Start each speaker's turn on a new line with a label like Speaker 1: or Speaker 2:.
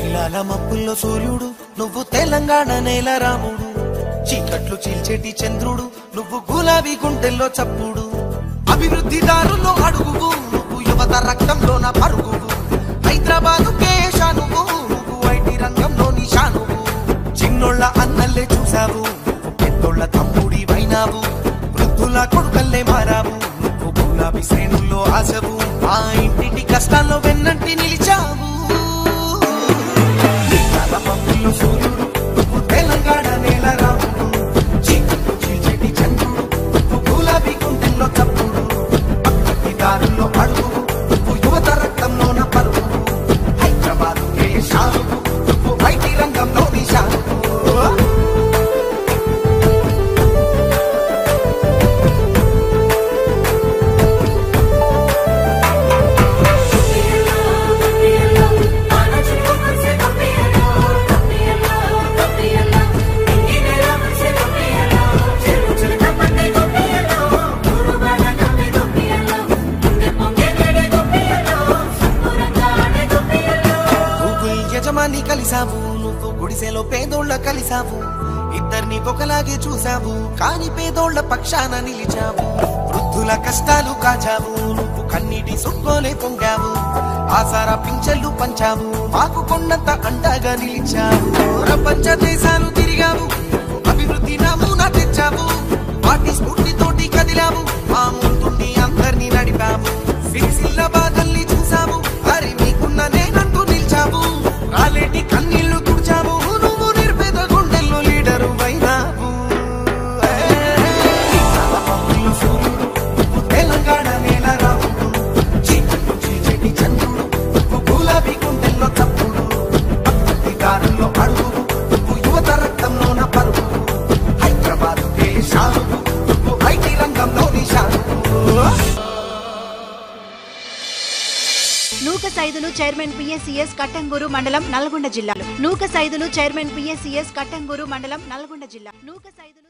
Speaker 1: నీలాల మప్పుల్లో సూర్యుడు నువ్వు తెలంగాణ నేల రాముడు చీకట్లు చీల్చేటి చంద్రుడు నువ్వు గులాబీ గుంటెల్లో చప్పుడు అభివృద్ధి దారుల్లో అడుగువు నువ్వు యువత రక్తంలోన పరుగువు హైదరాబాదు కేశ నువ్వు నువ్వు ఐటీ రంగంలో నిషానువు చిన్నోళ్ళ అన్నల్లే చూసావు నువ్వు పెద్దోళ్ళ తమ్ముడి వైనావు వృద్ధుల కొడుకల్లే మారావు నువ్వు గులాబీ శ్రేణుల్లో ఆశవు ఆ ఇంటింటి కష్టాల్లో వెన్నంటి నిలిచావు నీలాల మబ్బుల్లో సూర్యుడు నువ్వు తెలంగాణ నేల రాముడు చీకట్లు చీల్చేటి చంద్రుడు నువ్వు గులాబీ గుండెల్లో తప్పుడు పక్కటి దారుల్లో అడుగు నువ్వు యువత రక్తంలోన పరుగు హైదరాబాద్ షాను నువ్వు ఐటీ రంగంలో నిషాను గూగుల్ యజమాని కలిసావు నువ్వు గుడిసెలో పేదోళ్ళ కలిసావు ఇద్దరిని ఒకలాగే చూసావు కాని పేదోళ్ళ పక్షాన నిలిచావు వృద్ధుల కష్టాలు కాచావు నువ్వు కన్నీటి సుక్కోలే పొంగావు ఆసారా పింఛన్లు పంచావు మాకు కొండంత అండగా నిలిచావు ప్రపంచ దేశాలు తిరిగావు అభివృద్ధి నమూనా తెచ్చావు వాటి స్ఫూర్తితోటి కదిలావు మా ముందుండి అందరినీ నడిపావు సిరిసిల్ల బాధల్ని చూసావు అరే మీకున్న నేనంటూ నిలిచావు రాలేటి కన్నీళ్లు తుడిచావు నువ్వు నిర్పేద గుండెల్లో లీడరు అయినావు సూర్యుడు నువ్వు తెలంగాణ నేల రాముడు చీకట్లు చీచటి చంద్రుడు నువ్వు గులాబీ గుండెల్లో తప్పుడు పక్కటి దారుల్లో అడుగు నువ్వు యువత రక్తంలోన పరుగు హైదరాబాద్ దేశాలు నువ్వు ఐటీ రంగంలో నిషాను
Speaker 2: నూక సైదులు చైర్మన్ పిఎస్సిఎస్ కట్టంగూరు మండలం నల్గొండ జిల్లాలో నూక సైదులు చైర్మన్ పిఎస్సిఎస్ కట్టంగూరు మండలం నల్గొండ జిల్లా నూక సైదులు